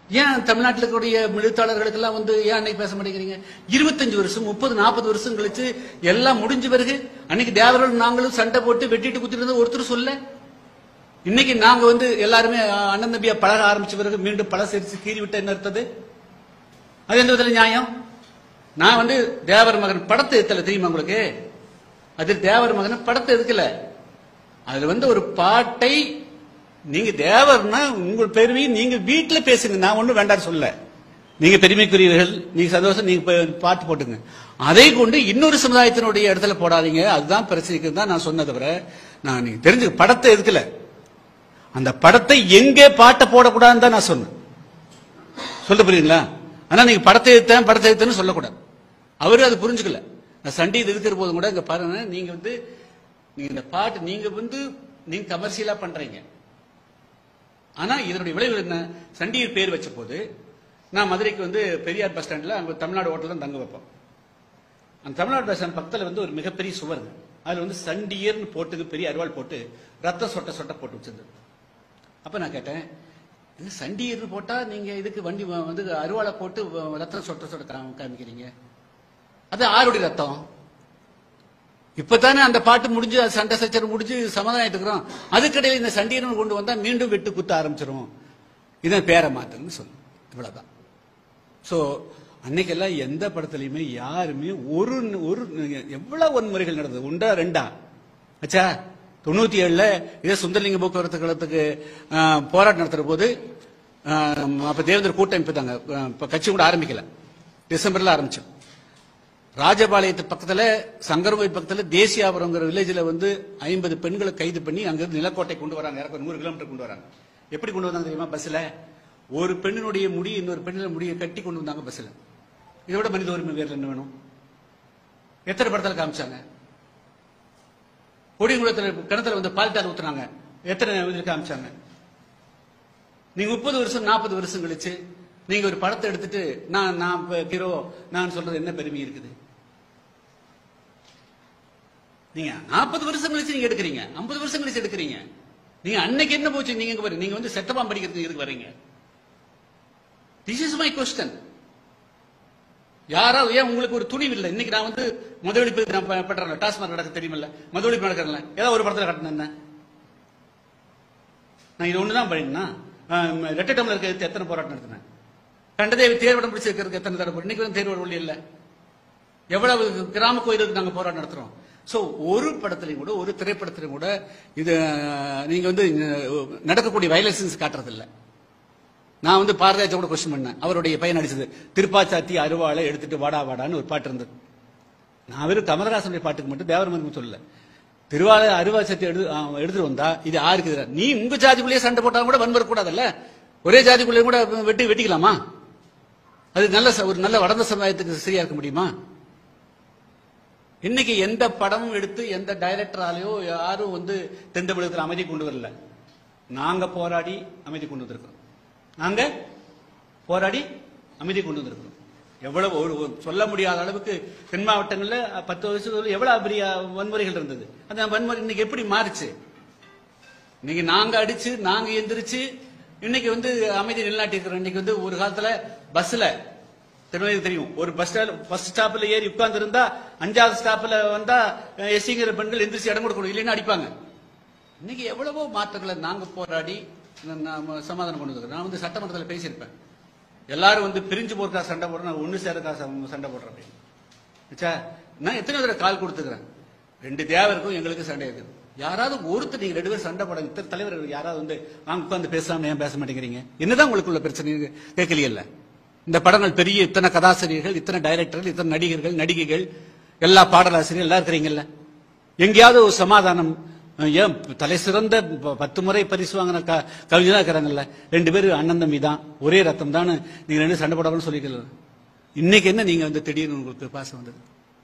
ஏன் தமிழ்நாட்டில் இருக்கக்கூடிய எழுத்தாளர்களுக்கெல்லாம் வந்து ஏன் அன்னைக்கு பேச மாட்டேங்கிறீங்க இருபத்தஞ்சு வருஷம் முப்பது நாற்பது வருஷம் கழிச்சு எல்லாம் முடிஞ்ச பிறகு அன்னைக்கு தேவர்கள் நாங்களும் சண்டை போட்டு வெட்டிட்டு குத்திட்டு இருந்தது ஒருத்தர் சொல்ல இன்னைக்கு நாங்க வந்து எல்லாருமே அஹ், அண்ணன் தம்பியா பழக ஆரம்பிச்ச பிறகு மீண்டும் பழ சிரிச்சு கீறி விட்ட என்ன அர்த்தது அது எந்த விதத்துல நியாயம் நான் வந்து தேவர் மகன் படத்தை எடுத்தல தெரியுமா உங்களுக்கு அது தேவர் மகன் படத்தை எடுக்கல அதுல வந்து ஒரு பாட்டை நீங்க தேவர்னா உங்கள் பெருமையை நீங்க வீட்டுல பேசுங்க நான் ஒண்ணும் வேண்டாம் சொல்ல நீங்க பெருமைக்குரியவர்கள் நீங்க சந்தோஷம் நீங்க ப- பாட்டு போட்டுங்க அதை கொண்டு இன்னொரு சமுதாயத்தினுடைய இடத்துல போடாதீங்க அதுதான் பிரச்சனைக்கு தான் நான் சொன்ன தவிர நான் நீங்க தெரிஞ்சு படத்தை எதுக்கல அந்த படத்தை எங்கே பாட்டை போடக்கூடாதுன்னு தான் நான் சொன்னேன் சொல்ல புரியுங்களா ஆனா நீங்க படத்தை எடுத்தேன் படத்தை எடுத்தேன்னு சொல்லக்கூடாது அவரு அது புரிஞ்சுக்கல நான் சண்டை இது இருக்கிற போதும் கூட இங்க பாருங்க நீங்க வந்து நீங்க இந்த பாட்டு நீங்க வந்து நீங்க கமர்ஷியலா பண்றீங்க ஆனா இதனுடைய விளைவு என்ன சண்டிகர் பேர் வச்ச போது நான் மதுரைக்கு வந்து பெரியார் பஸ் ஸ்டாண்ட்ல அங்க தமிழ்நாடு ஹோட்டல் தான் தங்க வைப்போம் அந்த தமிழ்நாடு பஸ் ஸ்டாண்ட் பக்கத்துல வந்து ஒரு மிகப்பெரிய சுவருங்க அதுல வந்து சண்டியர்னு போட்டு பெரிய அருவாள் போட்டு ரத்தம் சொட்ட சொட்ட போட்டு வச்சிருந்தது அப்ப நான் கேட்டேன் என்ன சண்டியர்னு போட்டா நீங்க இதுக்கு வண்டி வ- வந்து அருவாளை போட்டு வ- ரத்தம் சொட்ட சொட்ட காமி- காமிக்கிறீங்க அது ஆருடைய ரத்தம் இப்பதானே அந்த பாட்டு முடிஞ்சு அது சண்டை சச்சரவு முடிஞ்சு சமாதானம் இருக்கிறோம் அதுக்கடையில் இந்த சண்டியர்னு கொண்டு வந்தா மீண்டும் வெட்டு குத்த ஆரம்பிச்சிரும் இதான் பேரை மாத்துன்னு சொல்லு இவ்வளவுதான் சோ அன்னைக்கெல்லாம் எந்த படத்துலயுமே யாருமே ஒரு ஒரு எவ்வளவு வன்முறைகள் நடந்தது ஒன்றா ரெண்டா அச்சா தொண்ணூத்தி ஏழுல இதே சுந்தரலிங்க போக்குவரத்து கழகத்துக்கு ஆஹ், போராட்டம் நடத்துற போது ஆஹ், அப்ப தேவேந்திர கூட்டமைப்பு தாங்க ஆஹ், இப்ப கட்சி கூட ஆரம்பிக்கல டிசம்பர்ல ஆரம்பிச்சோம் ராஜபாளையத்து பக்கத்துல சங்கரகோயில் பக்கத்துல தேசியாபுரங்கிற வில்லேஜ்ல வந்து ஐம்பது பெண்களை கைது பண்ணி அங்கிருந்து நிலக்கோட்டை கொண்டு வராங்க இறக்க நூறு கிலோமீட்டர் கொண்டு வராங்க எப்படி கொண்டு வந்தாங்க தெரியுமா பஸ்ல ஒரு பெண்ணினுடைய முடி இன்னொரு பெண்ணின முடியை கட்டி கொண்டு வந்தாங்க பஸ்ல இதோட மனித உரிமை வேறு என்ன வேணும் எத்தனை படத்துல காமிச்சாங்க கொடிங்குளத்துல கிணத்துல வந்து பால் தார் ஊத்துனாங்க எத்தனை இதில் காமிச்சாங்க நீங்க முப்பது வருஷம் நாற்பது வருஷம் கழிச்சு நீங்க ஒரு படத்தை எடுத்துட்டு நான் நான் இப்ப ஹீரோ நான் சொல்றது என்ன பெருமை இருக்குது நீங்க நாற்பது வருஷம் கழிச்சு நீங்க எடுக்கிறீங்க ஐம்பது வருஷம் கழிச்சு எடுக்கிறீங்க நீங்க அன்னைக்கு என்ன போச்சு நீங்க இங்க வரீங்க நீங்க வந்து செட்டப்பா படிக்கிறதுக்கு எதுக்கு வர்றீங்க திஸ் இஸ் மை கொஸ்டன் யாராவது ஏன் உங்களுக்கு ஒரு துணிவு இல்லை இன்னைக்கு நான் வந்து முதலீப்பு நான் ப- பண்றேன்ல டாஸ்மாக் நடக்க தெரியுமில்ல முதலீப்பு நடக்கிறேன்ல ஏதாவது ஒரு படத்துல கட்டணும் என்ன நான் இது ஒண்ணுதான் பண்ணினா ரெட்டை டம்ளர் இருக்க எத்தனை போராட்டம் நடத்தினேன் கண்டதேவி தேர்வடம் பிடிச்சிருக்கிறதுக்கு எத்தனை தடவை இன்னைக்கு வந்து தேர்வு வழி இல்ல எவ்வளவு கிராம கோயிலுக்கு நாங்க போராட்டம் நடத்துறோம் சோ ஒரு படத்திலையும் கூட ஒரு திரைப்படத்திலையும் கூட இது அஹ், நீங்க வந்து அஹ், நடக்கக்கூடிய வயலன்ஸ் காட்டுறது இல்ல நான் வந்து பாரதிராஜா கூட கொஸ்டின் பண்ணேன் அவருடைய பையன் நடிச்சது திருப்பாச்சாத்தி அருவாளை எடுத்துட்டு வாடா வாடான்னு ஒரு பாட்டு இருந்தது நான் வெறும் கமலஹாசனுடைய பாட்டுக்கு மட்டும் தேவரமன் சொல்லல திருவாளை அருவா சத்தி எடுத்து ஆ, எடுத்துட்டு வந்தா இது யாருக்கு எதிரா? நீ உங்க ஜாதிக்குள்ளேயே சண்டை போட்டா கூட வன்முறை கூடாதுல்ல ஒரே ஜாதிக்குள்ளேயே கூட வெட்டி வெட்டிக்கலாமா அது நல்ல ச- ஒரு நல்ல வடந்த சமுதாயத்துக்கு சரியா இருக்க முடியுமா இன்னைக்கு எந்த படமும் எடுத்து எந்த டைரக்டராலேயோ யாரும் வந்து தென் தமிழகத்தில் அமைதி கொண்டு வரல நாங்க போராடி அமைதி கொண்டு வந்திருக்கிறோம் நாங்க போராடி அமைதி கொண்டு வந்திருக்கிறோம் எவ்வளவு ஒரு ஒரு சொல்ல முடியாத அளவுக்கு தென் மாவட்டங்கள்ல பத்து வருஷத்துல எவ்வளவு பெரிய வன்முறைகள் இருந்தது அந்த வன்முறை இன்னைக்கு எப்படி மாறுச்சு இன்னைக்கு நாங்க அடிச்சு நாங்க எந்திரிச்சு இன்னைக்கு வந்து அமைதி நிலைநாட்டி இருக்கிறோம் இன்னைக்கு வந்து ஒரு காலத்துல பஸ்ல திருநெல்வேலி தெரியும் ஒரு பஸ் ஸ்டாண்ட் பஸ் ஸ்டாப்ல ஏறி உட்கார்ந்து இருந்தா அஞ்சாவது ஸ்டாப்ல வந்தா எஸ்சிங்கிற பெண்கள் எந்திரிச்சு இடம் கொடுக்கணும் இல்லைன்னா அடிப்பாங்க இன்னைக்கு எவ்வளவோ மாற்றங்களை நாங்க போராடி ந- நாம சமாதானம் கொண்டு வந்திருக்கோம் நான் வந்து சட்டமன்றத்தில் பேசியிருப்பேன் எல்லாரும் வந்து பிரிஞ்சு போறக்கா சண்டை போடுறோம் நான் ஒண்ணு சேரக்கா ச- சண்டை போடுறேன் அப்படின்னு ஆச்சா? நான் எத்தனை தடவை கால் கொடுத்துக்கிறேன் ரெண்டு தேவருக்கும் எங்களுக்கு சண்டை இருக்குது யாராவது ஒருத்தர் நீங்க ரெண்டு பேரும் சண்டை போட இத்தனை தலைவர்கள் யாராவது வந்து வாங்க உட்கார்ந்து பேசாம ஏன் பேச மாட்டேங்கிறீங்க என்னதான் உங்களுக்குள்ள பிரச்சனை கேட்கலையல்ல இந்த படங்கள் பெரிய இத்தனை கதாசிரியர்கள் இத்தனை டைரக்டர்கள் இத்தனை நடிகர்கள் நடிகைகள் எல்லா பாடலாசிரியர்கள் எல்லாம் இருக்கிறீங்கல்ல எங்கேயாவது ஒரு சமாதானம் அஹ், ஏன் தலை சிறந்த ப- பத்து முறை பரிசு வாங்கின க- கவிஞனா இருக்கிறாங்கல்ல ரெண்டு பேரும் அண்ணன் தம்பி தான் ஒரே ரத்தம் தான் நீங்க ரெண்டு சண்டை போடாமன்னு சொல்லிக்கலாம் இன்னைக்கு என்ன நீங்க வந்து திடீர்னு உங்களுக்கு பாசம் வந்தது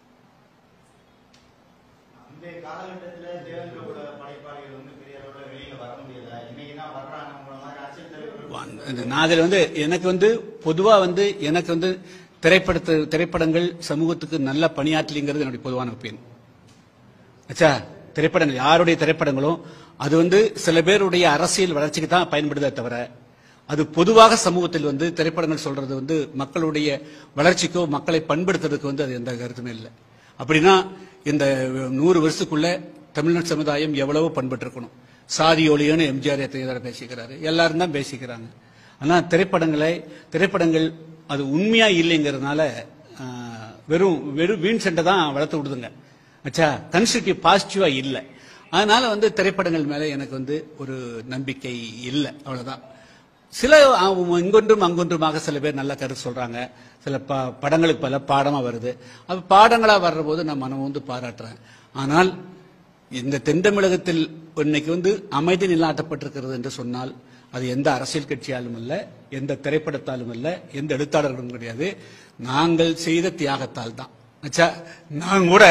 அந்த காலகட்டத்துல தேவேந்திர கூட படைப்பாளிகள் வந்து பெரிய அளவுல வெளியில வர முடியல இன்னைக்கு தான் வர்றாங்க உங்களை மாதிரி அரசியல் தலைவர்கள் அந்த- நான் அதுல வந்து எனக்கு வந்து பொதுவா வந்து எனக்கு வந்து திரைப்படத்து திரைப்படங்கள் சமூகத்துக்கு நல்ல பணியாற்றலிங்கிறது என்னுடைய பொதுவான ஒப்பீனியன் ஆச்சா திரைப்படங்கள் யாருடைய திரைப்படங்களும் அது வந்து சில பேருடைய அரசியல் வளர்ச்சிக்கு தான் பயன்படுதே தவிர அது பொதுவாக சமூகத்தில் வந்து திரைப்படங்கள் சொல்றது வந்து மக்களுடைய வளர்ச்சிக்கோ மக்களை பண்படுத்துறதுக்கு வந்து அது எந்த கருத்துமே இல்லை அப்படின்னா இந்த நூறு வருஷத்துக்குள்ள தமிழ்நாட்டு சமுதாயம் எவ்வளவோ பண்பட்டிருக்கணும் சாதி ஒளியன்னு எம்ஜிஆர் எத்தனை தடவை பேசிக்கிறாரு எல்லாரும் தான் பேசிக்கிறாங்க ஆனா திரைப்படங்களை திரைப்படங்கள் அது உண்மையா இல்லைங்கிறதுனால ஆஹ், வெறும் வெறும் வீண் சண்டை தான் வளர்த்து விடுதுங்க அச்சா கன்ஸ்ட்ரக்டிவ் பாசிட்டிவா இல்லை அதனால வந்து திரைப்படங்கள் மேல எனக்கு வந்து ஒரு நம்பிக்கை இல்லை அவ்வளவுதான் சில அவங்க இங்கொன்றும் அங்கொன்றுமாக சில பேர் நல்ல கருத்து சொல்றாங்க சில ப- படங்களுக்கு பல பாடமா வருது அது பாடங்களா வர்ற போது நான் மனம் வந்து பாராட்டுறேன் ஆனால் இந்த தென் தமிழகத்தில் இன்னைக்கு வந்து அமைதி நிலாட்டப்பட்டிருக்கிறது என்று சொன்னால் அது எந்த அரசியல் கட்சியாலும் அல்ல எந்த திரைப்படத்தாலும் அல்ல எந்த எழுத்தாளர்களும் கிடையாது நாங்கள் செய்த தியாகத்தால் தான் ஆச்சா நான் கூட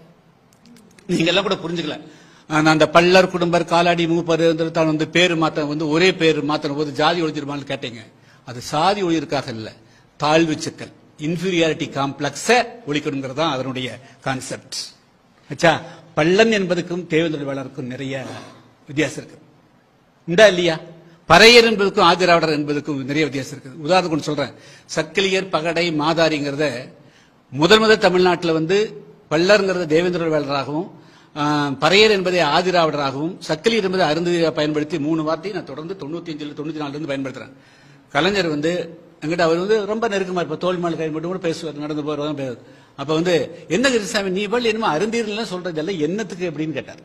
நீங்க எல்லாம் கூட புரிஞ்சுக்கல ஆனா அந்த பல்லர் குடும்பர் காலாடி மூப்பர் தான் வந்து பேரு மாத்த வந்து ஒரே பேர் மாத்தின போது ஜாதி ஒழிச்சிருமான்னு கேட்டீங்க அது சாதி ஒழியற்காக இல்ல தாழ்வு சிக்கல் இன்ஃபீரியாரிட்டி காம்ப்ளெக்ஸ ஒழிக்கணுங்கிறது தான் அதனுடைய கான்செப்ட் ஆச்சா பள்ளன் என்பதுக்கும் தேவேந்திர வேளாருக்கும் நிறைய வித்தியாசம் இருக்கு உண்டா இல்லையா பறையர் என்பதுக்கும் ஆதிராவிடர் என்பதுக்கும் நிறைய வித்தியாசம் இருக்குது உதாரணத்துக்கு ஒன்று சொல்றேன் சக்கிலியர் பகடை மாதாரிங்கிறத முதல் முதல் தமிழ்நாட்டில் வந்து பல்லருங்கிறத தேவேந்திர வேளராகவும் ஆஹ், பறையர் என்பதை ஆதிராவிடராகவும் சக்கிலியர் என்பதை அருந்ததியாக பயன்படுத்தி மூணு வார்த்தையை நான் தொடர்ந்து தொண்ணூத்தி அஞ்சுல தொண்ணூத்தி நாலுல இருந்து பயன்படுத்துறேன் கலைஞர் வந்து எங்கிட்ட அவர் வந்து ரொம்ப நெருக்கமா இருப்பார் தோல் மேல கை மட்டும் கூட பேசுவார் நடந்து போறவங்க பேசுவார் அப்ப வந்து என்ன கிருஷ்ணசாமி நீ பள்ளி என்னமோ அருந்தீர்லாம் சொல்றது எல்லாம் என்னத்துக்கு அப்படின்னு கேட்டார்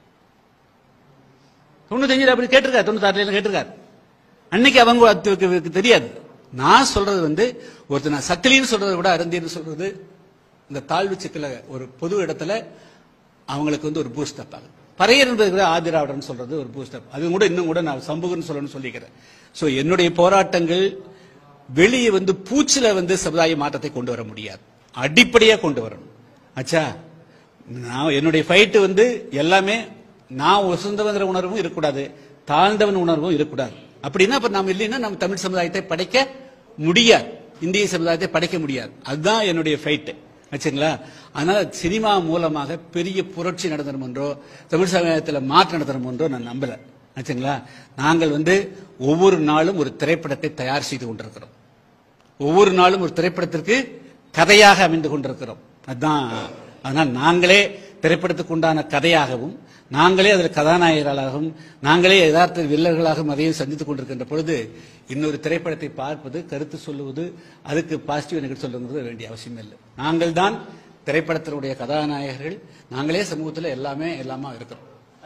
தொண்ணூத்தஞ்சுல அப்படி கேட்டிருக்காரு தொண்ணூத்தாறுல கேட்டிருக்காரு அன்னைக்கு அவங்க அதுக்கு தெரியாது நான் சொல்றது வந்து ஒருத்தர் நான் சக்கிலின்னு சொல்றதை விட அருந்தின்னு சொல்றது இந்த தாழ்வு சிக்கல ஒரு பொது இடத்துல அவங்களுக்கு வந்து ஒரு பூஸ்ட் அப் ஆகுது பறையர் என்பது கூட ஆதிராவிடர்னு சொல்றது ஒரு பூஸ்ட் அப் அது கூட இன்னும் கூட நான் சமூகம்னு சொல்லணும்னு சொல்லிக்கிறேன் சோ என்னுடைய போராட்டங்கள் வெளியே வந்து பூச்சில வந்து சமுதாய மாற்றத்தை கொண்டு வர முடியாது அடிப்படையா கொண்டு வரணும் ஆச்சா நான் என்னுடைய ஃபைட்டு வந்து எல்லாமே நான் உசந்தவங்கிற உணர்வும் இருக்கக்கூடாது தாழ்ந்தவன் உணர்வும் இருக்கக்கூடாது அப்படின்னா அப்ப நாம் இல்லைன்னா நம்ம தமிழ் சமுதாயத்தை படைக்க முடியாது இந்திய சமுதாயத்தை படைக்க முடியாது அதுதான் என்னுடைய ஃபைட்டு ஆச்சுங்களா அதனால சினிமா மூலமாக பெரிய புரட்சி நடத்தணும் என்றோ தமிழ் சமுதாயத்தில் மாற்றம் நடத்தணும் என்றோ நான் நம்பல ஆச்சுங்களா நாங்கள் வந்து ஒவ்வொரு நாளும் ஒரு திரைப்படத்தை தயார் செய்து கொண்டிருக்கிறோம் ஒவ்வொரு நாளும் ஒரு திரைப்படத்திற்கு கதையாக அமைந்து கொண்டிருக்கிறோம் அதுதான் அதனால் நாங்களே திரைப்படத்துக்கு உண்டான கதையாகவும் நாங்களே அதில் கதாநாயகர்களாகவும் நாங்களே யதார்த்த வில்லர்களாகவும் அதையும் சந்தித்துக் கொண்டிருக்கின்ற பொழுது இன்னொரு திரைப்படத்தை பார்ப்பது கருத்து சொல்லுவது அதுக்கு பாசிட்டிவ் நெகட்டிவ் சொல்லுங்கிறது வேண்டிய அவசியம் இல்லை நாங்கள் தான் திரைப்படத்தினுடைய கதாநாயகர்கள் நாங்களே சமூகத்தில் எல்லாமே எல்லாமா இருக்கிறோம்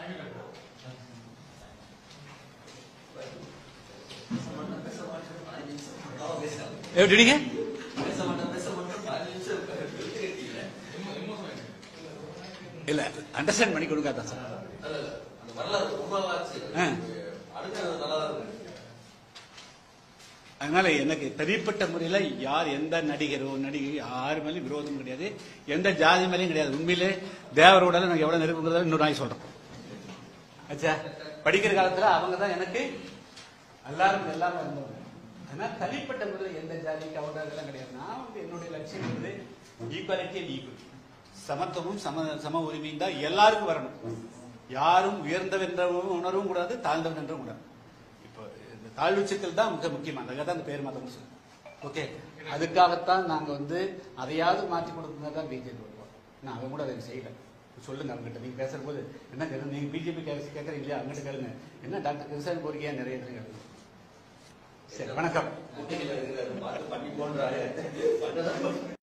எப்படிங்க இல்ல அண்டர்ஸ்டாண்ட் பண்ணி கொடுங்க அதான் சார் ஆ. அதனால எனக்கு தனிப்பட்ட முறையில யார் எந்த நடிகரோ நடிகை யார் மேலேயும் விரோதம் கிடையாது எந்த ஜாதி மேலேயும் கிடையாது உண்மையிலே தேவரோட எனக்கு எவ்வளவு நெருங்குறதா இன்னொரு நாய் சொல்றேன் அச்சா படிக்கிற காலத்துல அவங்க தான் எனக்கு எல்லாரும் எல்லாமே இருந்தவங்க அதனால தனிப்பட்ட முறையில் எந்த ஜாதிக்கு அவங்க இதெல்லாம் கிடையாது நான் வந்து என்னுடைய லட்சியம் வந்து ஈக்குவாலிட்டி அண்ட் ஈக்குவல் சமத்துவமும் சம சம உரிமையும் தான் எல்லாருக்கும் வரணும் யாரும் உயர்ந்தவன் என்ற உணர்வும் கூடாது தாழ்ந்தவன் என்றும் கூடாது இப்போ இந்த தாழ்வு சிக்கல் தான் மிக முக்கியமா அதுக்காக தான் அந்த பேர் மாத்தம் சொல்லு ஓகே அதுக்காகத்தான் நாங்க வந்து அதையாவது மாற்றி கொடுத்தா தான் பிஜேபி வருவோம் நான் அவன் கூட அதை செய்யல சொல்லுங்க அவங்ககிட்ட நீங்க பேசுற போது என்ன கேட்க நீங்க பிஜேபி கேட்கறீங்க இல்லையா அவங்ககிட்ட கேளுங்க என்ன டாக்டர் கிருஷ்ணன் போறீங்க நிறைய கேளுங்க சரி வணக்கம்